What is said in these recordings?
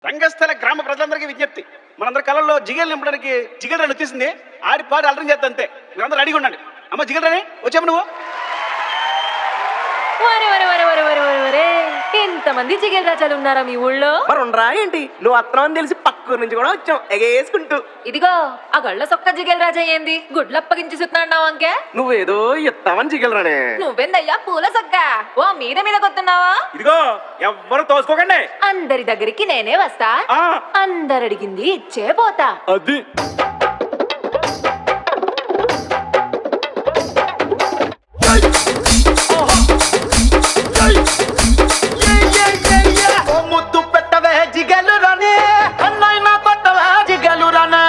రంగస్థల గ్రామ ప్రజలందరికీ విజ్ఞప్తి మనందరి కళల్లో జిగేలు నింపడానికి జిగేల్ రాని వచ్చేసింది ఆడి పాడి అలరం చేద్దాం అంతే మీరందరూ రెడీగా ఉండండి అమ్మ జిగేల్ రాని వచ్చాము నువ్వు వరే వరే వరే వరే వరే వరే వరే ఎంతమంది జిగేల్ రాజాలు ఉన్నారా మీ ఊళ్ళో మరి ఉండరా ఏంటి నువ్వు అత్తనం అని తెలిసి పక్క నుంచి కూడా వచ్చాం ఎగేసుకుంటూ ఇదిగో ఆ గళ్ళ సొక్క జిగేల్ రాజా ఏంది గుడ్లప్పగించి సుతున్నావు అంకే నువ్వేదో ఇస్తామని చిగలరానే నువ్వెందయ్యా పూల సొక్క ఓ మీద మీద కొత్తున్నావా ఇదిగో ఎవ్వరు తోసుకోకండి అందరి దగ్గరికి నేనే వస్తా ఆ. అందరు అడిగింది ఇచ్చే పోతా అది ఓ ముద్దు పెట్టవే జిగేలు రాని అన్నైనా కొట్టవే జిగేలు రానే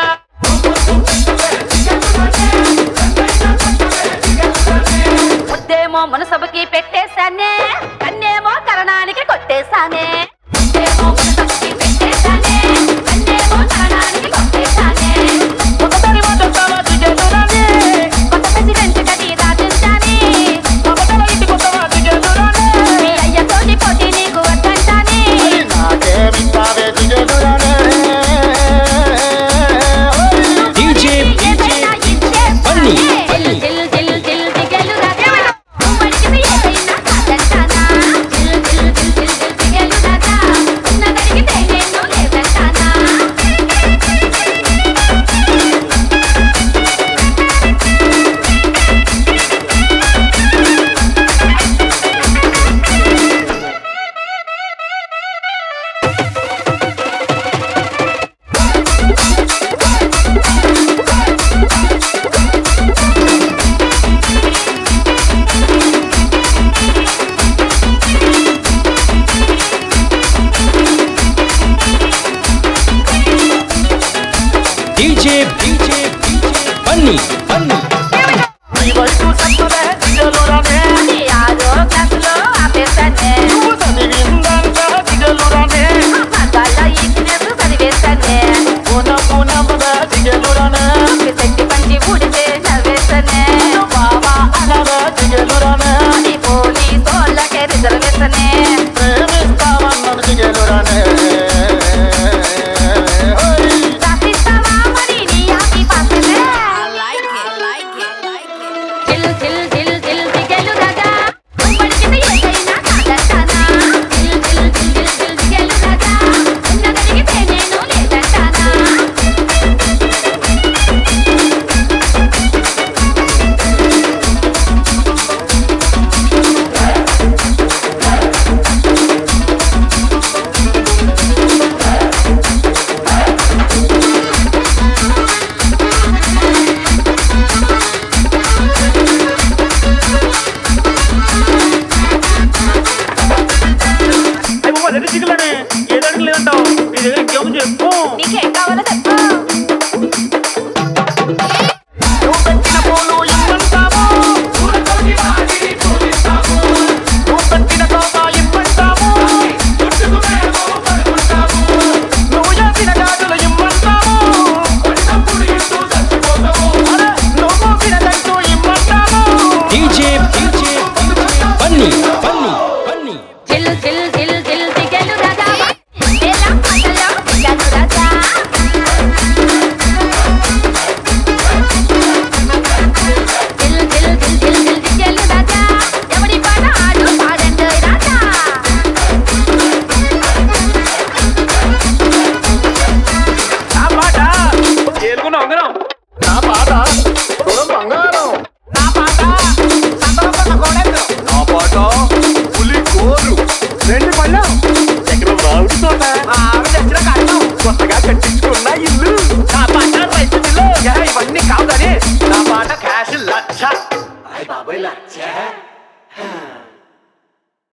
ముద్దేమో మనసభకి పెట్టేశానే కన్నేమో కరణానికి కొట్టేశానే ముద్దేమో మనసభకి పెట్టేశానే కన్నేమో కరణానికి కొట్టేశానే ఒకసారి మాట వస్తావా జిగేలు రాని కొత్త ప్రెసిడెంట్ గది రాజుంటానే ఒకసారి ఇంటికి వస్తావా జిగేలు రాని మీ అయ్యతోటి పోటీ నీకు వద్దంటానే నాకేమిస్తావే జిగేలు రాని డీజే ఏదైనా పన్ని, ఇచ్చేస్తానే పన్ని. జిల్ జిల్ జిల్ జిగేలు రాజా నువ్వు అడిగింది ఏదైనా కాదంటానా జిల్ జిల్ జిల్ జిల్ జిల్ జిగేలు రాజా ఉన్నదడిగితే నేను లేదంటానా డీజే డీజే పన్ని పన్ని అది ఆరో క్లాసులో ఆపేశానే మగాళ్ళ ఈక్నెస్ చదివేశానే శక్తి పంచి ఊడితే నవ్వేశానే అది పోలీస్ వాళ్ళకే రిజర్వేషనే రాసిస్తావా మరి నీ ఆపి పాసనే జిల్ జిల్ జిల్ జిల్ జిగేలు రాజా నువ్వడిగింది ఏదైనా కాదంటానా జిల్ జిల్ జిల్ జిల్ జిల్ జిగేలు రాజా ఉన్నదడిగితే నేను లేదంటానా అయ్యి బాబా, రెండు జిగేలునే. ఏదో అడిగి లేదంటావు నీ దగ్గర ఇంకేముంది చెప్పు నీకేం కావాలో చెప్పు నువ్వు పెట్టిన పూలు ఇమ్మంటావు నువ్వు పెట్టిన తోట ఇమ్మంటావు నువ్వు చేసిన గాజులు ఇమ్మంటావు అరే, నువ్వు మోసిన దంటు ఇమ్మంటావు డీజే డీజే పన్ని పన్ని పన్ని జిల్ జిల్ జిల్ జిల్ జిగేలు రాజా ఏలా పాటలో జిగేలు రాజా జిల్ జిల్ జిల్ జిల్ జిల్ జిగేలు రాజా ఎవడి పాట ఆడు పాడండి రాజా నా పాట ఏలుగున్న ఉంగరం నా పాట తులం బంగారం నా పాట సంతలపన్న కోడెత్తు నా పాట పులి కోరు రెండు పళ్ళం ఎక్కడ రావుడి తోట ఆవిడ తెచ్చిన కట్నం కొత్తగా కట్టించుకున్న ఇల్లు నా పాట రైతు ఇల్లు ఇవన్నీ కాదు కానీ నా పాట క్యాష్ లక్ష బాబాయ్ లక్ష